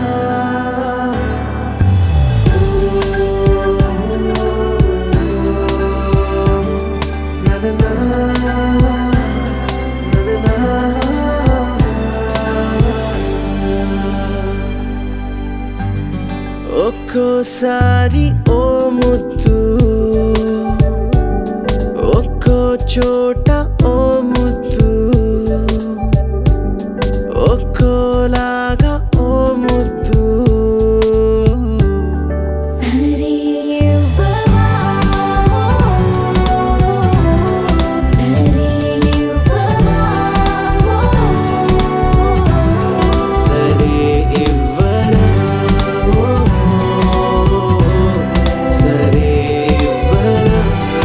ఒక్కోసారి ఓ ముద్దు ఒక్కో చోట ఓ ముద్దు ఒక్కోలాగా ఓ ముద్దు సరే ఇవ్వవా సరే ఇవ్వవా సరే ఇవ్వరా ఓ, సరే ఇవ్వరా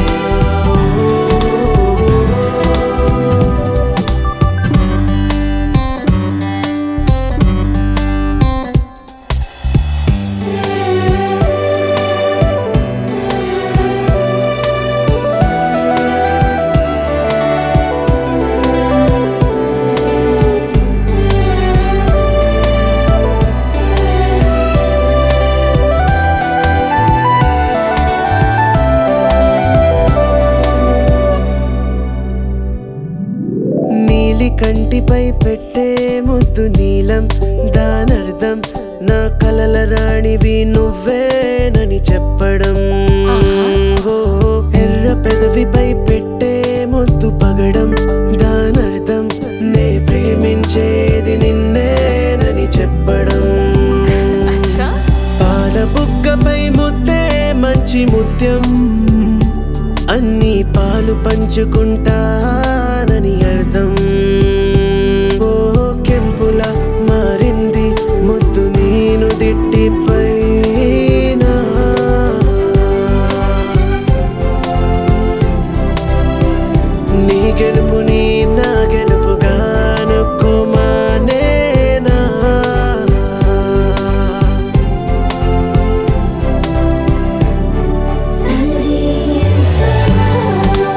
నీలి కంటిపై పెట్టే ముద్దు నీలం దానర్థం నా కలల రాణివి నువ్వేనని చెప్పడం ఓ ఎర్ర పెదవిపై పెట్టే ముద్దు పగడం దానర్థం నే ప్రేమించేది నిన్నేనని చెప్పడం అచ్చా పాల బుగ్గపై ముద్దే మంచి ముత్యం అన్ని పాలు పంచుకుంటానని అర్థం ఓ కెంపుల మారింది ముద్దు నేను దిట్టిపైన నీ గెలుపు నీ నా గెలుపుగా అనుకోమానేనా సరే ఇవ్వవా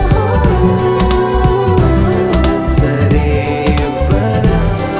సరే ఇవ్వరా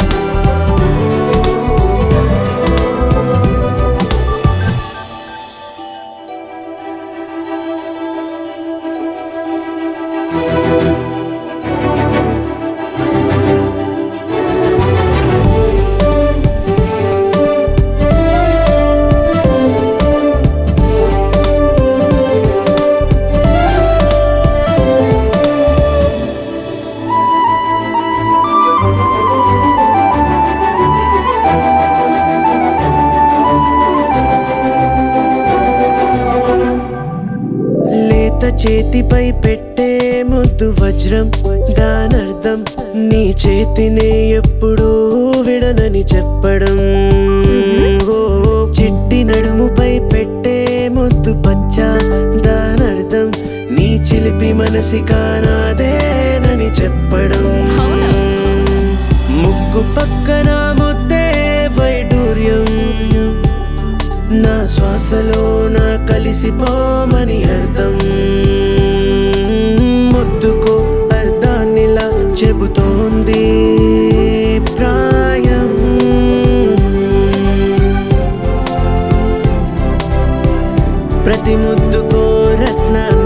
లేత చేతిపై పెట్టే ముద్దు వజ్రం దానర్థం నీ చేతినే ఎప్పుడూ విడనని చెప్పడం ఓ చిట్టి నడుముపై పెట్టే ముద్దు పచ్చ దానర్థం నీ చిలిపి మనసి కానాదేనని చెప్పడం అవునా? ముగ్గు పక్కన ముద్దే వైడూర్యం నా శ్వాసలో నా కలిసిపోమని అర్థం ముద్దుకు అర్థాన్నిలా చెబుతోంది ప్రాయం ప్రతి ముద్దుకో రత్న